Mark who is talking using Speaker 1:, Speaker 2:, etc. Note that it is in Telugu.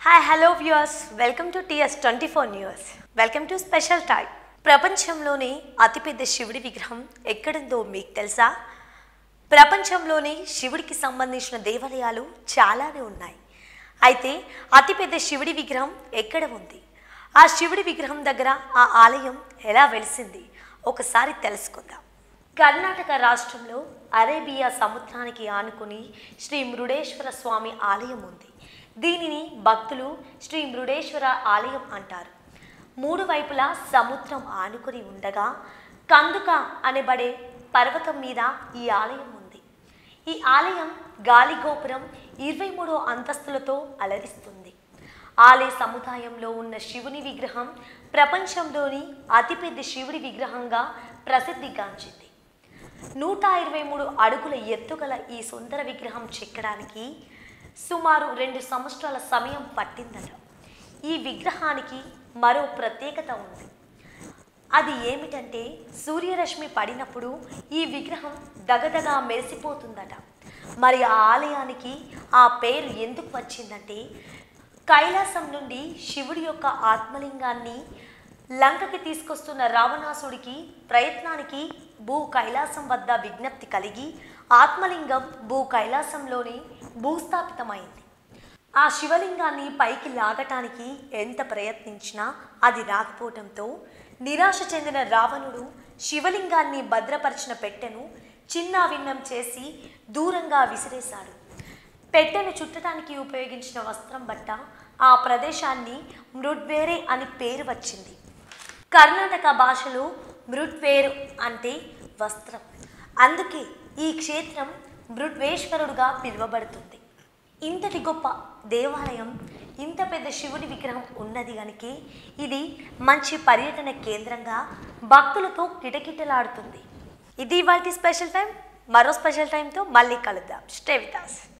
Speaker 1: Hi hello viewers welcome to TS twenty four news welcome to special time ప్రపంచంలోని అతిపెద్ద శివుడి విగ్రహం ఎక్కడుందో మీకు తెలుసా ప్రపంచంలోని శివుడికి సంబంధించిన దేవాలయాలు చాలానే ఉన్నాయి అయితే అతిపెద్ద శివుడి విగ్రహం ఎక్కడ ఉంది ఆ శివుడి విగ్రహం దగ్గర ఆ ఆలయం ఎలా వెలిసింది ఒకసారి తెలుసుకుందాం కర్ణాటక రాష్ట్రంలో అరేబియా సముద్రానికి ఆనుకుని శ్రీ మృడేశ్వర స్వామి ఆలయం ఉంది దీనిని భక్తులు శ్రీ మృడేశ్వర ఆలయం అంటారు మూడు వైపులా సముద్రం ఆనుకుని ఉండగా కందుక అనబడే పర్వతం మీద ఈ ఆలయం ఉంది ఈ ఆలయం గాలి గోపురం ఇరవై మూడో అంతస్తులతో అలరిస్తుంది ఆలయ సముదాయంలో ఉన్న శివుని విగ్రహం ప్రపంచంలోని అతిపెద్ద శివుడి విగ్రహంగా ప్రసిద్ధిగాంచింది నూట ఇరవై మూడు అడుగుల ఎత్తుగల ఈ సుందర విగ్రహం చెక్కడానికి సుమారు రెండు సంవత్సరాల సమయం పట్టిందట ఈ విగ్రహానికి మరో ప్రత్యేకత ఉంది అది ఏమిటంటే సూర్యరశ్మి పడినప్పుడు ఈ విగ్రహం దగదగా మెరిసిపోతుందట మరి ఆ ఆలయానికి ఆ పేరు ఎందుకు వచ్చిందంటే కైలాసం నుండి శివుడి యొక్క ఆత్మలింగాన్ని లంకకి తీసుకొస్తున్న రావణాసుడికి ప్రయత్నానికి భూ కైలాసం వద్ద విజ్ఞప్తి కలిగి ఆత్మలింగం భూ కైలాసంలోని భూస్థాపితమైంది ఆ శివలింగాన్ని పైకి లాగటానికి ఎంత ప్రయత్నించినా అది రాకపోవటంతో నిరాశ చెందిన రావణుడు శివలింగాన్ని భద్రపరిచిన పెట్టెను చిన్నాభిన్నం చేసి దూరంగా విసిరేశాడు పెట్టెను చుట్టడానికి ఉపయోగించిన వస్త్రం బట్ట ఆ ప్రదేశాన్ని మృడ్వేరే అని పేరు వచ్చింది కర్ణాటక భాషలో మృడ్వేరు అంటే వస్త్రం అందుకే ఈ క్షేత్రం మృడ్వేశ్వరుడుగా పిలువబడుతుంది ఇంతటి గొప్ప దేవాలయం ఇంత పెద్ద శివుడి విగ్రహం ఉన్నది కనుక ఇది మంచి పర్యటన కేంద్రంగా భక్తులతో కిటకిటలాడుతుంది ఇది ఇవాళ స్పెషల్ టైం మరో స్పెషల్ టైంతో మళ్ళీ కలుద్దాం స్టే విత్ us.